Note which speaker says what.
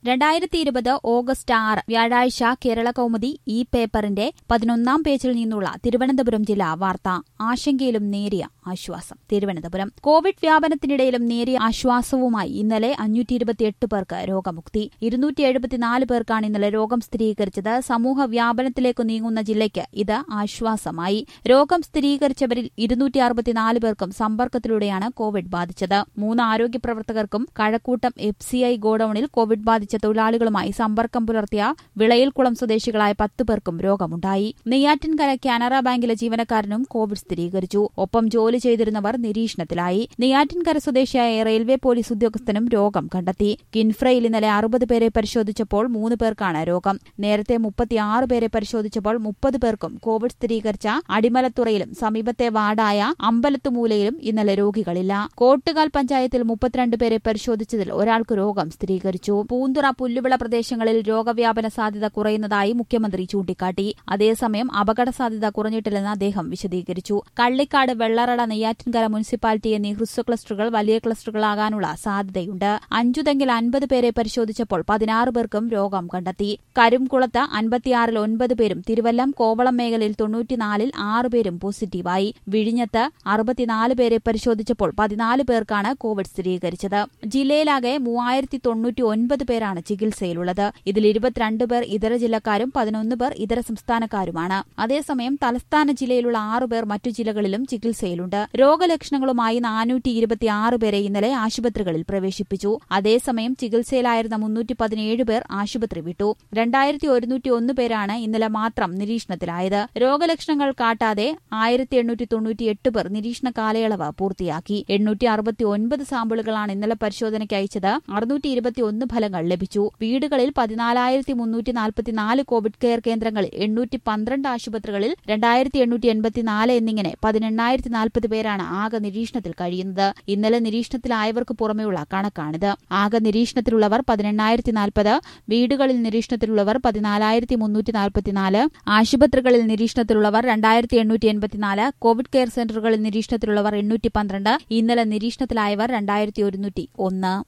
Speaker 1: രണ്ടായിരത്തി ഇരുപത് ഓഗസ്റ്റ് ആറ് വ്യാഴാഴ്ച കേരള കൗമുദി ഈ പേപ്പറിന്റെ പതിനൊന്നാം പേജിൽ നിന്നുള്ള തിരുവനന്തപുരം ജില്ലാ വാർത്ത ആശങ്കയിലും നേരിയ ആശ്വാസം തിരുവനന്തപുരം കോവിഡ് വ്യാപനത്തിനിടയിലും നേരിയ ആശ്വാസവുമായി ഇന്നലെ അഞ്ഞൂറ്റി ഇരുപത്തിയെട്ട് പേർക്ക് രോഗമുക്തി ഇരുന്നൂറ്റി എഴുപത്തിനാല് പേർക്കാണ് ഇന്നലെ രോഗം സ്ഥിരീകരിച്ചത് സമൂഹ വ്യാപനത്തിലേക്ക് നീങ്ങുന്ന ജില്ലയ്ക്ക് ഇത് ആശ്വാസമായി രോഗം സ്ഥിരീകരിച്ചവരിൽ ഇരുന്നൂറ്റി അറുപത്തിനാല് പേർക്കും സമ്പർക്കത്തിലൂടെയാണ് കോവിഡ് ബാധിച്ചത് മൂന്ന് ആരോഗ്യ പ്രവർത്തകർക്കും കഴക്കൂട്ടം എഫ് സി ഐ ഗോഡൌണിൽ കോവിഡ് ബാധിച്ച തൊഴിലാളികളുമായി സമ്പർക്കം പുലർത്തിയ വിളയിൽക്കുളം സ്വദേശികളായ പത്ത് പേർക്കും രോഗമുണ്ടായി നെയ്യാറ്റിൻകര കാനറ ബാങ്കിലെ ജീവനക്കാരനും കോവിഡ് സ്ഥിരീകരിച്ചു ഒപ്പം ജോലി ചെയ്തിരുന്നവർ നിരീക്ഷണത്തിലായി നെയ്യാറ്റിൻകര സ്വദേശിയായ റെയിൽവേ പോലീസ് ഉദ്യോഗസ്ഥനും രോഗം കണ്ടെത്തി കിൻഫ്രയിൽ ഇന്നലെ അറുപത് പേരെ പരിശോധിച്ചപ്പോൾ മൂന്ന് പേർക്കാണ് രോഗം നേരത്തെ മുപ്പത്തിയാറ് പേരെ പരിശോധിച്ചപ്പോൾ മുപ്പത് പേർക്കും കോവിഡ് സ്ഥിരീകരിച്ച അടിമലത്തുറയിലും സമീപത്തെ വാർഡായ അമ്പലത്തുമൂലയിലും ഇന്നലെ രോഗികളില്ല കോട്ടുകാൽ പഞ്ചായത്തിൽ മുപ്പത്തിരണ്ട് പേരെ പരിശോധിച്ചതിൽ ഒരാൾക്ക് രോഗം സ്ഥിരീകരിച്ചു പൂന്തുറ പുല്ലുവിള പ്രദേശങ്ങളിൽ രോഗവ്യാപന സാധ്യത കുറയുന്നതായി മുഖ്യമന്ത്രി ചൂണ്ടിക്കാട്ടി അതേസമയം അപകട സാധ്യത കുറഞ്ഞിട്ടില്ലെന്ന് അദ്ദേഹം വിശദീകരിച്ചു കള്ളിക്കാട് വെള്ളറട നെയ്യാറ്റിൻകര മുനിസിപ്പാലിറ്റി എന്നീ ഹ്രസ്വ ക്ലസ്റ്ററുകൾ വലിയ ക്ലസ്റ്ററുകളാകാനുള്ള സാധ്യതയുണ്ട് അഞ്ചുതെങ്കിൽ അൻപത് പേരെ പരിശോധിച്ചപ്പോൾ പതിനാറ് പേർക്കും രോഗം കണ്ടെത്തി കരുംകുളത്ത് അൻപത്തിയാറിൽ ഒൻപത് പേരും തിരുവല്ലം കോവളം മേഖലയിൽ തൊണ്ണൂറ്റിനാലിൽ ആറ് പേരും പോസിറ്റീവായി വിഴിഞ്ഞത്ത് അറുപത്തിനാല് പേരെ പരിശോധിച്ചപ്പോൾ പതിനാല് പേർക്കാണ് കോവിഡ് സ്ഥിരീകരിച്ചത് ജില്ലയിലാകെ മൂവായിരത്തി തൊണ്ണൂറ്റി ഒൻപത് പേരാണ് ചികിത്സയിലുള്ളത് ഇതിൽ ഇരുപത്തിരണ്ട് പേർ ഇതര ജില്ലക്കാരും പതിനൊന്ന് പേർ ഇതര സംസ്ഥാനക്കാരുമാണ് അതേസമയം തലസ്ഥാന ജില്ലയിലുള്ള ആറ് പേർ മറ്റു ജില്ലകളിലും ചികിത്സയിലുണ്ട് രോഗലക്ഷണങ്ങളുമായി നാനൂറ്റി ഇരുപത്തിയാറ് പേരെ ഇന്നലെ ആശുപത്രികളിൽ പ്രവേശിപ്പിച്ചു അതേസമയം ചികിത്സയിലായിരുന്ന മുന്നൂറ്റി പതിനേഴ് പേർ ആശുപത്രി വിട്ടു രണ്ടായിരത്തി ഒരുന്നൂറ്റി ഒന്ന് പേരാണ് ഇന്നലെ മാത്രം നിരീക്ഷണത്തിലായത് രോഗലക്ഷണങ്ങൾ കാട്ടാതെ ആയിരത്തി എണ്ണൂറ്റി തൊണ്ണൂറ്റിയെട്ട് പേർ നിരീക്ഷണ കാലയളവ് പൂർത്തിയാക്കി എണ്ണൂറ്റി അറുപത്തി ഒൻപത് സാമ്പിളുകളാണ് ഇന്നലെ പരിശോധനയ്ക്ക് അയച്ചത് അറുന്നൂറ്റി ഇരുപത്തിയൊന്ന് ഫലങ്ങൾ ലഭിച്ചു വീടുകളിൽ പതിനാലായിരത്തി മുന്നൂറ്റി നാൽപ്പത്തിനാല് കോവിഡ് കെയർ കേന്ദ്രങ്ങളിൽ എണ്ണൂറ്റി പന്ത്രണ്ട് ആശുപത്രികളിൽ രണ്ടായിരത്തി എണ്ണൂറ്റി എൺപത്തിനാല് എന്നിങ്ങനെ പതിനെണ്ണായിരത്തി നാൽപ്പത് പേരാണ് ആകെ നിരീക്ഷണത്തിൽ കഴിയുന്നത് ഇന്നലെ നിരീക്ഷണത്തിലായവർക്ക് പുറമെയുള്ള കണക്കാണിത് ആകെ നിരീക്ഷണത്തിലുള്ളവർ പതിനെണ്ണായിരത്തി നാൽപ്പത് വീടുകളിൽ നിരീക്ഷണത്തിലുള്ളവർ പതിനാലായിരത്തി മുന്നൂറ്റി നാൽപ്പത്തിനാല് ആശുപത്രികളിൽ നിരീക്ഷണത്തിലുള്ളവർ രണ്ടായിരത്തി എണ്ണൂറ്റി എൺപത്തിനാല് കോവിഡ് കെയർ സെന്ററുകളിൽ നിരീക്ഷണത്തിലുള്ളവർ എണ്ണൂറ്റി പന്ത്രണ്ട് ഇന്നലെ നിരീക്ഷണത്തിലായവർ രണ്ടായിരത്തി ഒരുന്നൂറ്റി ഒന്ന്